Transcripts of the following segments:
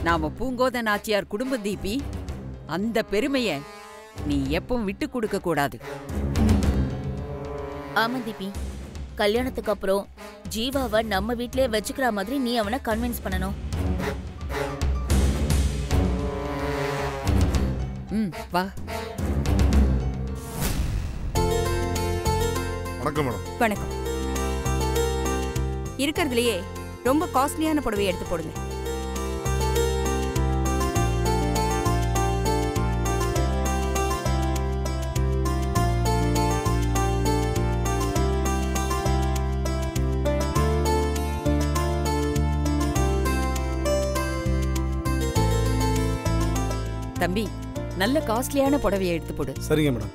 நாம பூங்கோத நாச்சியார் குடும்ப தீபி அந்த பெருமைய நீ எப்பவும் விட்டு கொடுக்க கூடாது ஆமா தீபி கல்யாணத்துக்கு அப்புறம் ஜீவாவை நம்ம வீட்லயே வச்சுக்கிற மாதிரி நீ அவனை கன்வின்ஸ் பண்ணணும் ம் வா வணக்கம் மேடம் வணக்கம் இருக்கிறதுலயே ரொம்ப காஸ்ட்லியான புடவை எடுத்து போடுங்க தம்பி நல்ல காஸ்ட்லியான புடவைய எடுத்து போடு சரிங்க மேடம்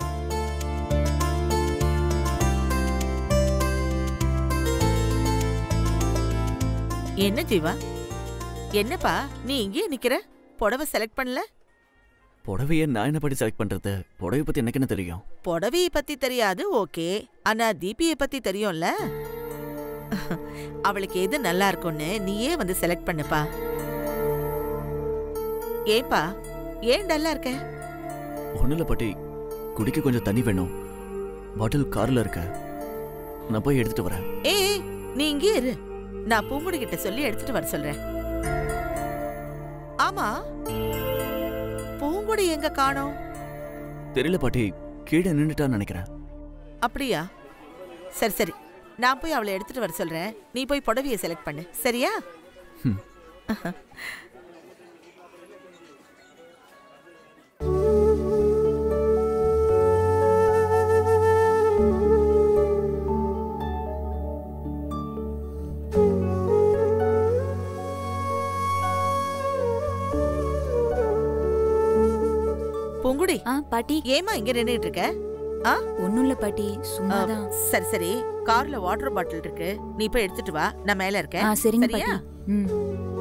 என்ன ஜீவா என்னப்பா நீ இங்கேயே நிக்கிற புடவை செலக்ட் பண்ணல புடவைய நான் என்ன படி செலக்ட் பண்றது புடவை பத்தி எனக்கு என்ன தெரியும் புடவைய பத்தி தெரியாது ஓகே ஆனா தீபியை பத்தி தெரியும்ல அவளுக்கு எது நல்லா இருக்கும்னு நீயே வந்து செலக்ட் பண்ணுப்பா ஏப்பா ஏன் டல்லா இருக்க ஒன்றும் இல்லை பாட்டி குடிக்க கொஞ்சம் தண்ணி வேணும் பாட்டில் கார்ல இருக்க நான் போய் எடுத்துட்டு வரேன் ஏய் நீ இங்கே இரு நான் பூங்குடி கிட்ட சொல்லி எடுத்துட்டு வர சொல்றேன் ஆமா பூங்குடி எங்க காணோம் தெரியல பாட்டி கீழே நின்றுட்டான்னு நினைக்கிறேன் அப்படியா சரி சரி நான் போய் அவளை எடுத்துட்டு வர சொல்றேன் நீ போய் புடவைய செலக்ட் பண்ணு சரியா ம். பூங்குடி ஆ பாட்டி ஏமா இங்க நின்னுட்டு இருக்க ஆ ஒண்ணும் இல்ல பாட்டி ஆ, சும்மாதான் சரி சரி கார்ல வாட்டர் பாட்டில் இருக்கு நீ போய் எடுத்துட்டு வா நான் மேல ஆ இருக்கேன் சரிங்க சரியா? பாட்டி ம்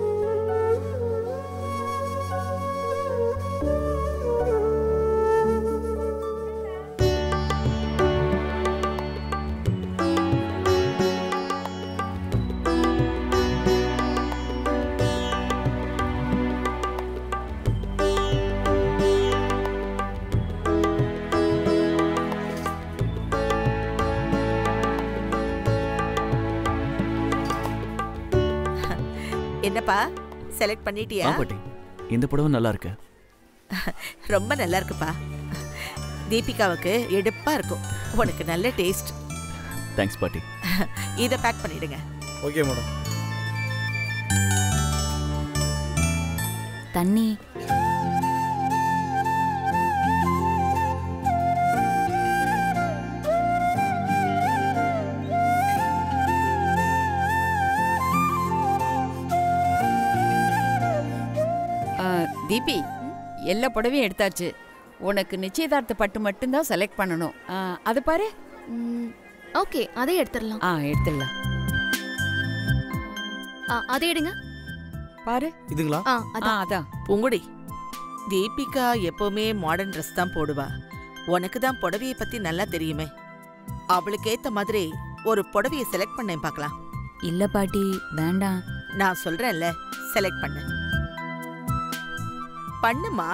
என்னப்பா செலக்ட் பண்ணிட்டியா ஆ பாட்டி இந்த புடவை நல்லா இருக்கு ரொம்ப நல்லா இருக்குப்பா தீபிகாவுக்கு எடுப்பா இருக்கும் உனக்கு நல்ல டேஸ்ட் தேங்க்ஸ் பாட்டி இத பேக் பண்ணிடுங்க ஓகே மேடம் தண்ணி ஆ, தீபி எல்லா புடவையும் எடுத்தாச்சு உனக்கு நிச்சயதார்த்த பட்டு மட்டும்தான் செலக்ட் பண்ணணும் ஆ, அது பாரு ஓகே அதை எடுத்துடலாம் ஆ எடுத்துடலாம் ஆ, அதை எடுங்க பாரு இதுங்களா ஆ ஆ அதான் அதான் பூங்குடி தீபிகா எப்பவுமே மாடர்ன் ட்ரெஸ் தான் போடுவா உனக்கு தான் புடவைய பத்தி நல்லா தெரியுமே அவளுக்கு ஏத்த மாதிரி ஒரு புடவைய செலக்ட் பண்ணேன் பார்க்கலாம் இல்ல பாட்டி வேண்டாம் நான் சொல்றேன்ல செலக்ட் பண்ணு பண்ணுமா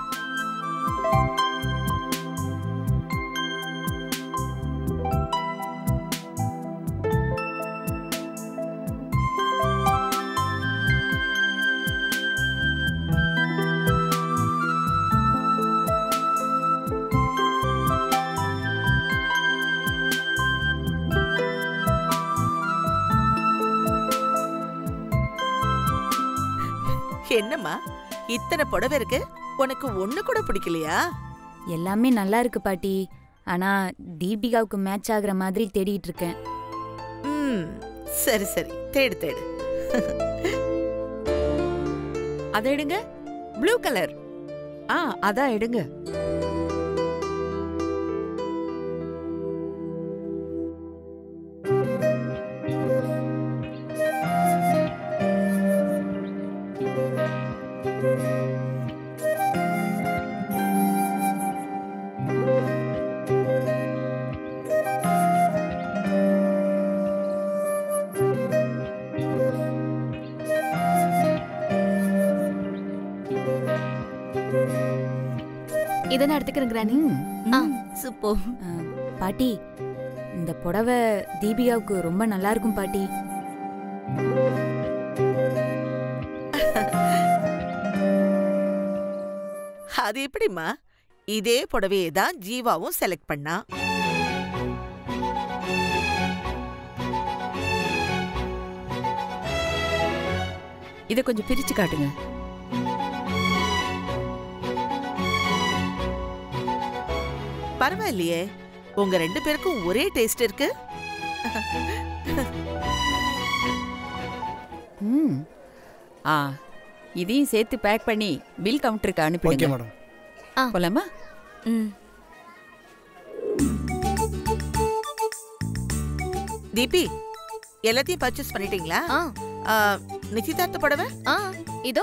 என்னம்மா இத்தனை புடவை இருக்கு உனக்கு ஒண்ணு கூட பிடிக்கலையா எல்லாமே நல்லா இருக்கு பாட்டி ஆனா தீபிகாவுக்கு மேட்ச் ஆகுற மாதிரி தேடிட்டு இருக்கேன் ம் சரி சரி தேடு தேடு அதை எடுங்க ப்ளூ கலர் ஆ அதான் எடுங்க இதை நான் எடுத்துக்கிறேன் கிராணி ம். ஆ சுப்போ ஆ, பாட்டி இந்த புடவை தீபிகாவுக்கு ரொம்ப நல்லா இருக்கும் பாட்டி அது எப்படிம்மா இதே புடவையே தான் ஜீவாவும் செலக்ட் பண்ணா இதை கொஞ்சம் பிரிச்சு காட்டுங்க பரவாயில்லையே உங்க ரெண்டு பேருக்கும் ஒரே டேஸ்ட் இருக்கு ம் ஆ இதையும் சேர்த்து பேக் பண்ணி பில் கவுண்டருக்கு ஓகே அனுப்பிடுங்க மேடம் போலாமா ம் தீபி எல்லாத்தையும் பர்ச்சேஸ் பண்ணிட்டீங்களா ஆ ஆ, நிச்சயதார்த்த புடவை ஆ இதோ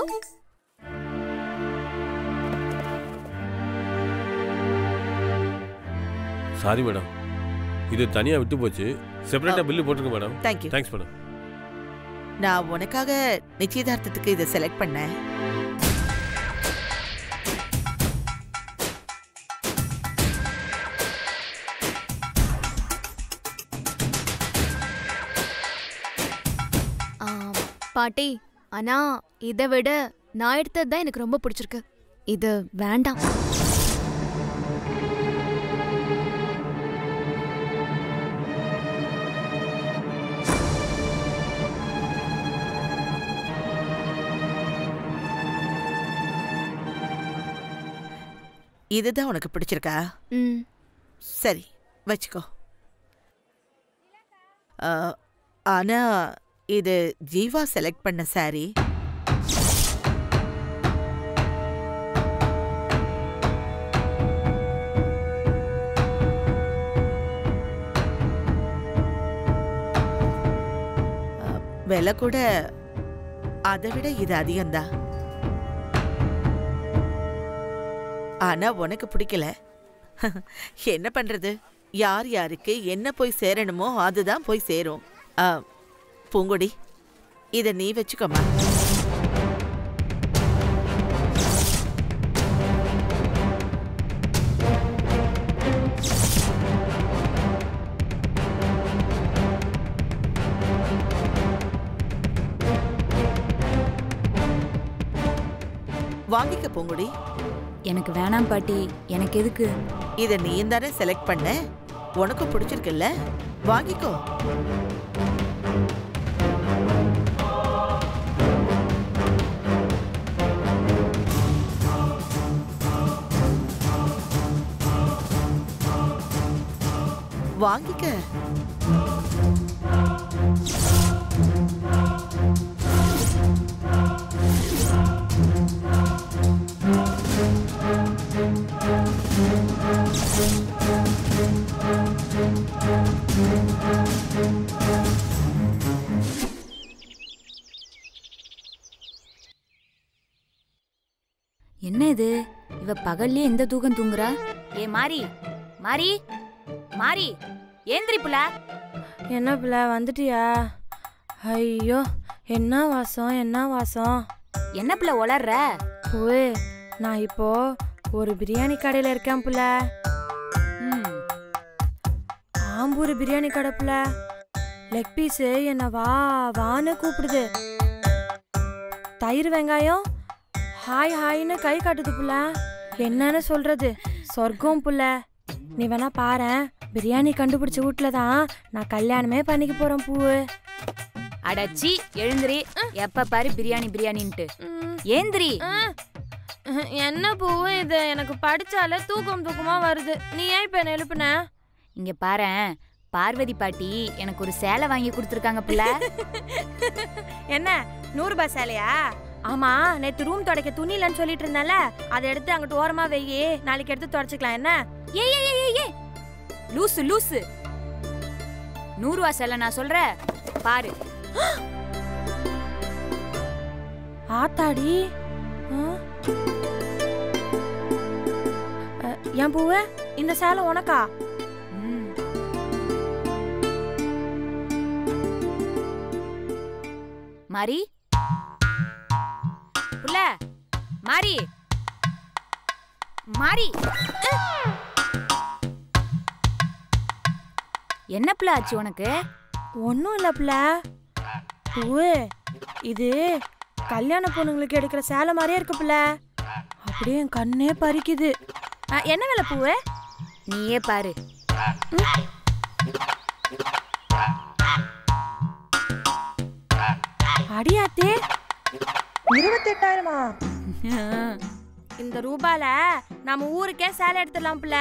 சாரி மேடம் இது தனியாக விட்டு போச்சு செப்பரேட்டாக பில்லு போட்டுருங்க மேடம் தேங்க்யூ தேங்க்ஸ் மேடம் நான் உனக்காக நிச்சயதார்த்தத்துக்கு இதை செலக்ட் பண்ணேன் ஆ, பாட்டி ஆனா இதை விட நான் எடுத்தது தான் எனக்கு ரொம்ப பிடிச்சிருக்கு இது வேண்டாம் இதுதான் உனக்கு பிடிச்சிருக்கா ம் சரி வச்சுக்கோ ஆ, ஆனா இது ஜீவா செலக்ட் பண்ண சாரி விலை கூட அதை விட இது அதிகம்தான் ஆனா உனக்கு பிடிக்கல என்ன பண்றது யார் யாருக்கு என்ன போய் சேரணுமோ அதுதான் போய் சேரும் ஆ, பூங்கொடி இத நீ வச்சுக்கோமா வாங்கிக்க பூங்குடி எனக்கு வேணாம் பாட்டி எனக்கு எதுக்கு இத நீயும் தானே செலக்ட் பண்ண உனக்கு பிடிச்சிருக்குல்ல வாங்கிக்கோ வாங்கிக்க என்ன இது இவ பகல்லே எந்த தூக்கம் தூங்குறா ஏ மாரி மாரி மாரி ஏந்திரி புள்ள என்ன பிள்ளை வந்துட்டியா ஐயோ என்ன வாசம் என்ன வாசம் என்ன புள்ள உளர்ற ஓ நான் இப்போ ஒரு பிரியாணி கடையில் இருக்கேன் புள்ள ம், ஆம்பூர் பிரியாணி கடை புள்ள லெக் பீஸு என்னை வா வான்னு கூப்பிடுது தயிர் வெங்காயம் ஹாய் ஹாய்னு கை காட்டுது புள்ள என்னன்னு சொல்றது சொர்க்கம் புள்ள நீ வேணா பாரேன் பிரியாணி கண்டுபிடிச்ச வீட்டில் தான் நான் கல்யாணமே பண்ணிக்க போறேன் பூவு அடச்சி எழுந்திரி எப்ப பாரு பிரியாணி பிரியாணின்ட்டு ஏந்திரி என்ன பூவு இது எனக்கு படிச்சாலே தூக்கம் தூக்கமா வருது நீ ஏன் இப்ப என்ன எழுப்புன இங்க பாரேன் பார்வதி பாட்டி எனக்கு ஒரு சேலை வாங்கி கொடுத்துருக்காங்க புள்ள என்ன நூறு ரூபாய் சேலையா ஆமா நேத்து ரூம் துடைக்க துணி இல்லைன்னு சொல்லிட்டு இருந்தேன்ல அதை எடுத்து அங்கிட்டு ஓரமா வெயி நாளைக்கு எடுத்து துடைச்சிக்கலாம் என்ன ஏய் ஏய் ஏய், ஏய் ஏய் லூசு லூசு நூறுவா சேலை நான் சொல்ற பாரு ஆத்தாடி ஆ? அ, ஏன் பூவு இந்த சேலை உனக்கா ம். மாரி புள்ள மாறி மாறி என்ன பிள்ளை ஆச்சு உனக்கு ஒன்றும் இல்லை பிள்ள பூவு இது கல்யாண பொண்ணுங்களுக்கு எடுக்கிற சேலை மாதிரியே இருக்கு பிள்ள அப்படியே என் கண்ணே பறிக்குது ஆ, என்ன வேலை பூவு நீயே பாரு அடியாத்தே இருபத்தெட்டாயிரமா இந்த ரூபால நம்ம ஊருக்கே சேலை எடுத்துடலாம் பிள்ள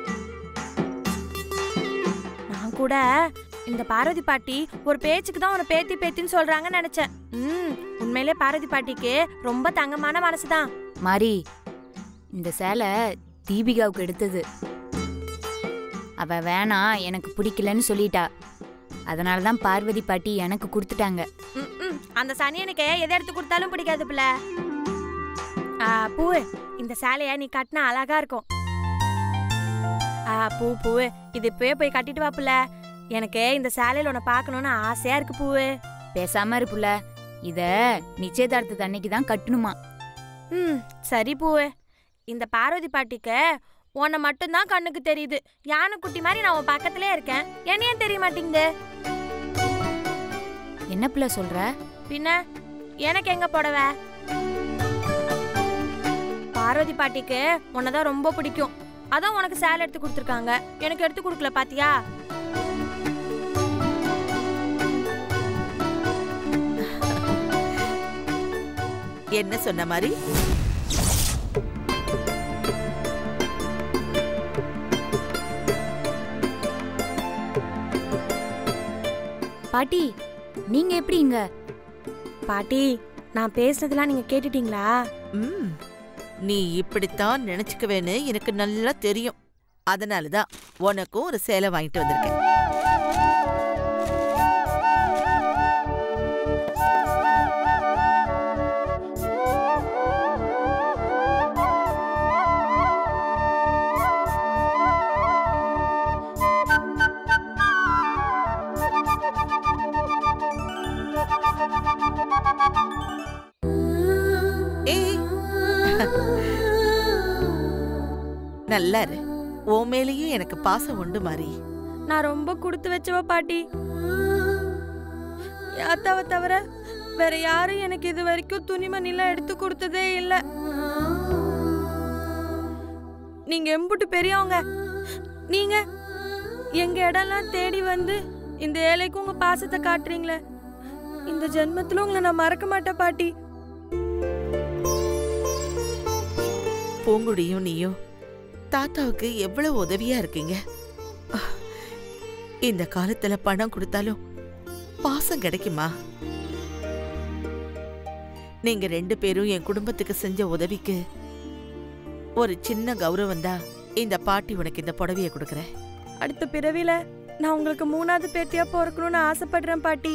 நான் கூட இந்த பார்வதி பாட்டி ஒரு பேச்சுக்கு தான் உன்னை பேத்தி பேத்தின்னு சொல்றாங்கன்னு நினைச்சேன் ம் உண்மையிலே பார்வதி பாட்டிக்கு ரொம்ப தங்கமான மனசுதான் மாறி இந்த சேலை தீபிகாவுக்கு எடுத்தது அவ வேணாம் எனக்கு பிடிக்கலன்னு சொல்லிட்டா அதனால தான் பார்வதி பாட்டி எனக்கு கொடுத்துட்டாங்க ம், ம். அந்த சனியனுக்கு எதை எடுத்து கொடுத்தாலும் பிடிக்காது பிள்ள ஆ, பூ இந்த சேலைய நீ கட்டினா அழகா இருக்கும் ஆ, பூ பூ இது இப்பவே போய் கட்டிட்டு வா புள்ள எனக்கு இந்த சேலையில உன்னை பார்க்கணும்னு ஆசையா இருக்கு பூவு பேசாம இருப்புல இத நிச்சயதார்த்தத்து அன்னைக்கு தான் கட்டணுமா ம் சரி பூவு இந்த பார்வதி பாட்டிக்கு உன்னை மட்டும்தான் கண்ணுக்கு தெரியுது யானைக்குட்டி மாதிரி நான் உன் பக்கத்திலே இருக்கேன் என்ன ஏன் தெரிய மாட்டேங்குது என்ன பிள்ளை சொல்ற பின்ன எனக்கு எங்க புடவை பார்வதி பாட்டிக்கு உன்னதான் ரொம்ப பிடிக்கும் அதான் உனக்கு சேலை எடுத்து கொடுத்துருக்காங்க எனக்கு எடுத்து கொடுக்கல பாத்தியா என்ன சொன்ன மாதிரி பாட்டி நீங்க எப்படி இங்க பாட்டி நான் பேசுனதெல்லாம் நீங்க கேட்டுட்டீங்களா ம் நீ இப்படித்தான் நினைச்சுக்குவேன்னு எனக்கு நல்லா தெரியும் அதனால தான் உனக்கும் ஒரு சேலை வாங்கிட்டு வந்திருக்கேன் ஏய் நல்லா இரு உன் மேலேயும் எனக்கு பாசம் உண்டு மாறி நான் ரொம்ப கொடுத்து வச்சவ பாட்டி யாத்தாவை தவிர வேற யாரும் எனக்கு இது வரைக்கும் துணிமணிலாம் எடுத்து கொடுத்ததே இல்ல நீங்க எம்புட்டு பெரியவங்க நீங்க எங்க இடம்லாம் தேடி வந்து இந்த ஏழைக்கு உங்க பாசத்தை காட்டுறீங்களே இந்த ஜென்மத்துல உங்களை நான் மறக்க மாட்டேன் பாட்டி பூங்குடியும் நீயும் தாத்தாவுக்கு எவ்வளவு உதவியா இருக்கீங்க அஹ், இந்த காலத்துல பணம் கொடுத்தாலும் பாசம் கிடைக்குமா நீங்க ரெண்டு பேரும் என் குடும்பத்துக்கு செஞ்ச உதவிக்கு ஒரு சின்ன கௌரவம் தான் இந்த பாட்டி உனக்கு இந்த புடவைய கொடுக்கறேன் அடுத்த பிறவில நான் உங்களுக்கு மூணாவது பேத்தியா பிறக்கணும்னு ஆசைப்படுறேன் பாட்டி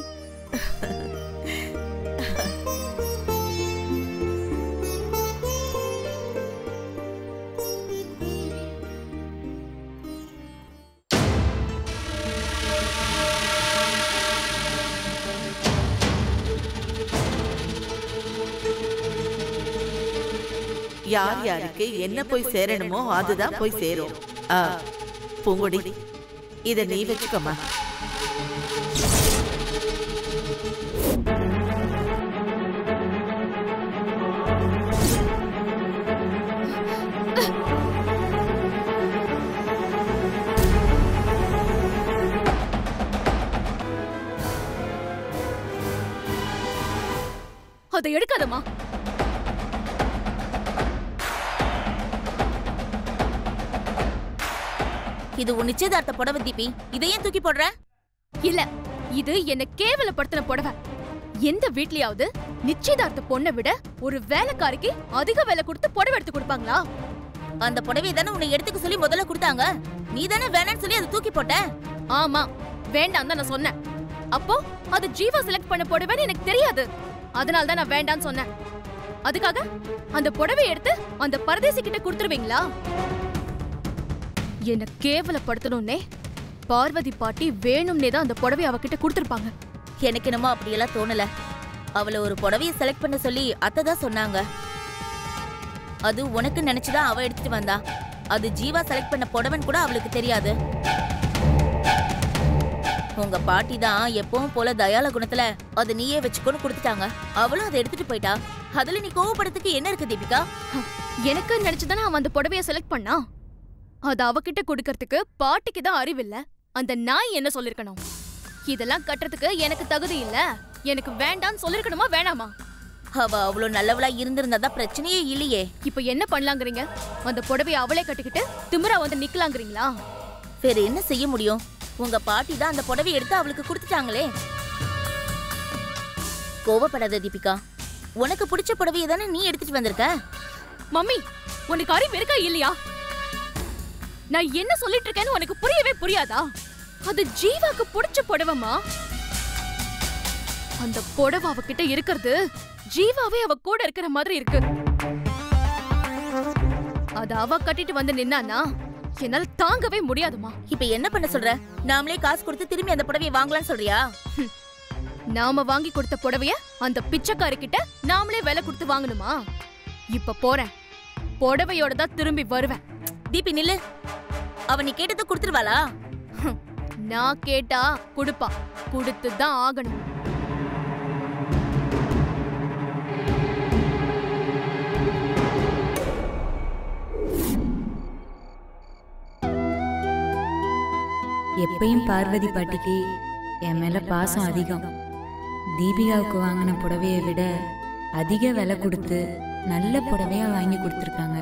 யார் யாருக்கு என்ன போய் சேரணுமோ அதுதான் போய் சேரும் ஆ, பூங்குடி இத நீ வச்சுக்கோமா அதை எடுக்காதம்மா இது உன் நிச்சயதார்த்த புடவை தீபி இதையும் தூக்கி போடுற இல்ல இது என்ன கேவலப்படுத்தின புடவை எந்த வீட்லயாவது நிச்சயதார்த்த பொண்ணை விட ஒரு வேலைக்காரிக்கு அதிக வேலை கொடுத்து புடவை எடுத்து கொடுப்பாங்களா அந்த புடவையை தானே உன்னை எடுத்துக்க சொல்லி முதல்ல கொடுத்தாங்க நீ தானே வேணாம்னு சொல்லி அதை தூக்கி போட்ட ஆமா வேண்டாம் தான் நான் சொன்னேன் அப்போ அது ஜீவா செலக்ட் பண்ண புடவைன்னு எனக்கு தெரியாது அதனால தான் நான் வேண்டாம்னு சொன்னேன் அதுக்காக அந்த புடவையை எடுத்து அந்த பரதேசி கிட்ட கொடுத்துருவீங்களா என்ன கேவலப்படுத்தணும்னே பார்வதி பாட்டி வேணும்னே தான் அந்த புடவை அவகிட்ட கொடுத்துருப்பாங்க எனக்கு என்னமோ அப்படியெல்லாம் தோணல அவளை ஒரு புடவையை செலக்ட் பண்ண சொல்லி அத்தை தான் சொன்னாங்க அது உனக்கு நினைச்சுதான் அவ எடுத்துட்டு வந்தா அது ஜீவா செலக்ட் பண்ண புடவன் கூட அவளுக்கு தெரியாது உங்க பாட்டி தான் எப்பவும் போல தயால குணத்துல அது நீயே வச்சுக்கோன்னு கொடுத்துட்டாங்க அவளும் அதை எடுத்துட்டு போயிட்டா அதுல நீ கோவப்படுறதுக்கு என்ன இருக்கு தீபிகா எனக்கு நினைச்சுதானே அவன் அந்த புடவைய செலக்ட் பண்ணா அது அவகிட்ட கொடுக்கறதுக்கு பாட்டிக்கு தான் அறிவில்ல அந்த நாய் என்ன சொல்லிருக்கணும் இதெல்லாம் கட்டுறதுக்கு எனக்கு தகுதி இல்ல எனக்கு வேண்டான்னு சொல்லிருக்கணுமா வேணாமா அவ அவ்வளவு நல்லவளா இருந்திருந்தா பிரச்சனையே இல்லையே இப்ப என்ன பண்ணலாங்கறீங்க அந்த புடவைய அவளே கட்டிக்கிட்டு திமிரா வந்து நிக்கலாங்கறீங்களா வேற என்ன செய்ய முடியும் உங்க பாட்டி தான் அந்த புடவை எடுத்து அவளுக்கு கொடுத்துட்டாங்களே கோவப்படாத தீபிகா உனக்கு பிடிச்ச புடவையை தானே நீ எடுத்துட்டு வந்திருக்க மம்மி உனக்கு அறிவு இருக்கா இல்லையா நான் என்ன சொல்லிட்டு இருக்கேன்னு உனக்கு புரியவே புரியாதா அது ஜீவாக்கு பிடிச்ச புடவைமா அந்த புடவை அவகிட்ட இருக்கிறது ஜீவாவே அவ கூட இருக்கிற மாதிரி இருக்கு அத அவ கட்டிட்டு வந்து நின்னானா என்னால தாங்கவே முடியாதுமா இப்ப என்ன பண்ண சொல்ற நாமளே காசு கொடுத்து திரும்பி அந்த புடவையை வாங்கலாம்னு சொல்றியா நாம வாங்கி கொடுத்த புடவைய அந்த பிச்சைக்காரி கிட்ட நாமளே விலை கொடுத்து வாங்கணுமா இப்ப போறேன் புடவையோட தான் திரும்பி வருவேன் தீபி நில்லு அவ நீ கேட்டதை கொடுத்துருவாளா நான் கேட்டா குடுப்பா குடுத்து தான் ஆகணும் எப்பயும் பார்வதி பாட்டிக்கு என் மேல பாசம் அதிகம் தீபிகாவுக்கு வாங்கின புடவையை விட அதிக விலை கொடுத்து நல்ல புடவையா வாங்கி கொடுத்துருக்காங்க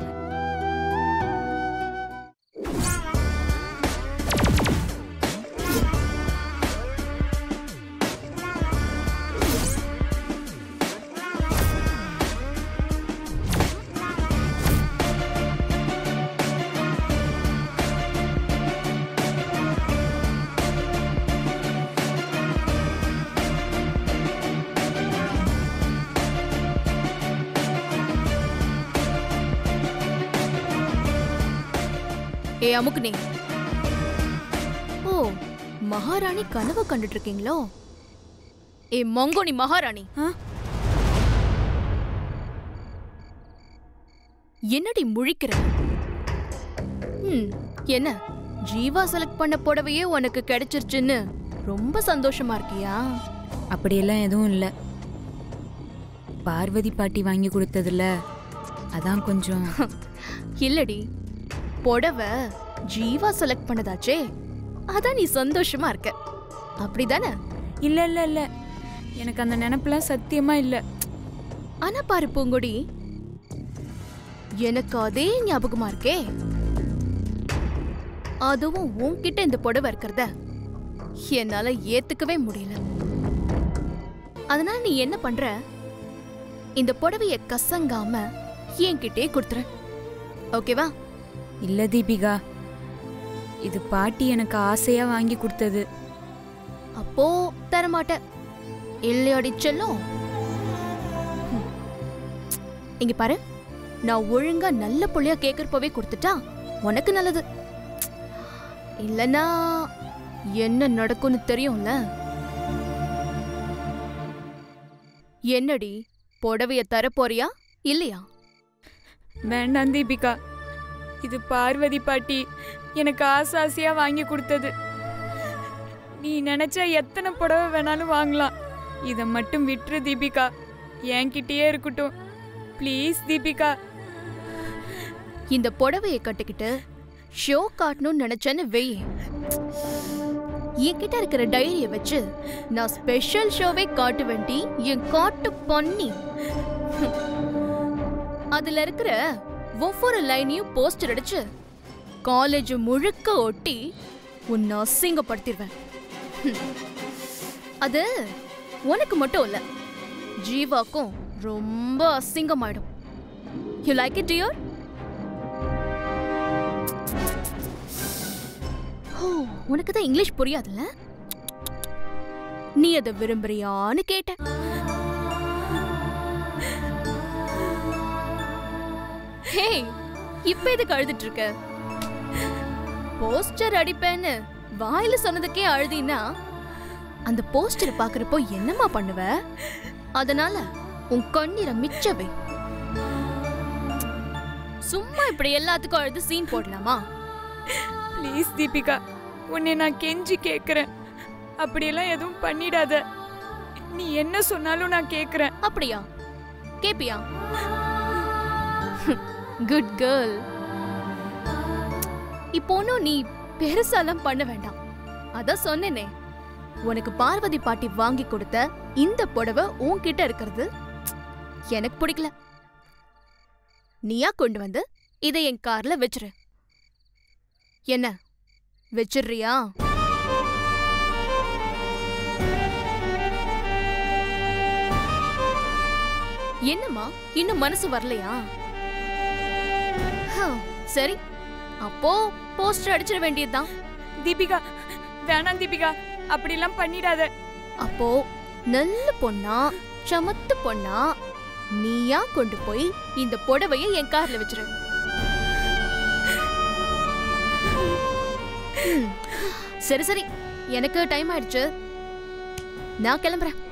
ஏ அமுக்குனே ஓ மகாராணி கனவு கண்டுட்டு இருக்கீங்களோ ஏ மங்கோனி மகாராணி என்னடி முழிக்கிற ம் என்ன ஜீவா செலக்ட் பண்ண புடவையே உனக்கு கிடைச்சிருச்சுன்னு ரொம்ப சந்தோஷமா இருக்கியா அப்படியெல்லாம் எதுவும் இல்லை பார்வதி பாட்டி வாங்கி கொடுத்ததுல அதான் கொஞ்சம் இல்லடி புடவை ஜீவா செலக்ட் பண்ணதாச்சே அதான் நீ சந்தோஷமா இருக்க அப்படிதானே இல்ல இல்ல இல்ல எனக்கு அந்த நினப்புலாம் சத்தியமா இல்ல ஆனா பாரு பூங்கொடி எனக்கு அதே ஞாபகமா இருக்கே அதுவும் உன்கிட்ட இந்த புடவை இருக்கிறத என்னால ஏத்துக்கவே முடியல அதனால நீ என்ன பண்ற இந்த புடவைய கசங்காம என்கிட்டே கொடுத்துரு ஓகேவா இல்ல தீபிகா இது பாட்டி எனக்கு ஆசையா வாங்கி கொடுத்தது அப்போ தரமாட்ட இல்லையாடி செல்லும் ஹம். இங்க பாரு நான் ஒழுங்கா நல்ல புள்ளையா கேக்குறப்பவே கொடுத்துட்டா உனக்கு நல்லது இல்லனா என்ன நடக்கும்னு தெரியும்ல என்னடி புடவைய தர போறியா இல்லையா வேண்டாம் தீபிகா இது பார்வதி பாட்டி எனக்கு ஆசை ஆசையா வாங்கி கொடுத்தது நீ நினைச்சா எத்தனை புடவை வேணாலும் வாங்கலாம் இதை மட்டும் விட்டுரு தீபிகா என்கிட்டயே இருக்கட்டும் ப்ளீஸ் தீபிகா இந்த புடவைய கட்டிக்கிட்டு ஷோ காட்டணும்னு நினைச்சேன்னு வெய் என்கிட்ட இருக்கிற டைரிய வச்சு நான் ஸ்பெஷல் ஷோவே காட்டு வேண்டி என் காட்டு பண்ணி அதுல இருக்கிற ஒவ்வொரு லைனையும் போஸ்டர் அடிச்சு காலேஜ் முழுக்க ஒட்டி உன்னை அசிங்கப்படுத்திடுவேன் ஹம். அது உனக்கு மட்டும் இல்ல ஜீவாக்கும் ரொம்ப அசிங்கமாயிடும் யூ லைக் இட் டியர் ஓ உனக்கு தான் இங்கிலீஷ் புரியாதுல்ல நீ அதை விரும்புறியான்னு கேட்ட ஹே இப்ப எதுக்கு அழுதுட்டு இருக்க போஸ்டர் அடிப்பேன்னு வாயில சொன்னதுக்கே அழுதினா அந்த போஸ்டரை பாக்குறப்போ என்னம்மா பண்ணுவ அதனால உன் கண்ணீரை மிச்சவை சும்மா இப்படி எல்லாத்துக்கும் அழுது சீன் போடலாமா ப்ளீஸ் தீபிகா உன்னை நான் கெஞ்சி கேட்குறேன் அப்படியெல்லாம் எதுவும் பண்ணிடாத நீ என்ன சொன்னாலும் நான் கேட்குறேன் அப்படியா கேப்பியா குட் கேர்ள் இப்போ ஒன்றும் நீ பெருசாலாம் பண்ண வேண்டாம் அதான் சொன்னேனே உனக்கு பார்வதி பாட்டி வாங்கி கொடுத்த இந்த புடவை உன்கிட்ட இருக்கிறது எனக்கு பிடிக்கல நீயா கொண்டு வந்து இதை என் கார்ல வச்சிரு என்ன வச்சிடுறியா என்னம்மா இன்னும் மனசு வரலையா ஹம், சரி அப்போ போஸ்டர் அடிச்சிட வேண்டியதுதான் தீபிகா வேணாம் தீபிகா அப்படிலாம் பண்ணிடாத அப்போ நல்ல பொண்ணா சமத்து பொண்ணா நீயா கொண்டு போய் இந்த புடவைய என் கார்ல வச்சிரு ம், சரி சரி எனக்கு டைம் ஆயிடுச்சு நான் கிளம்புறேன்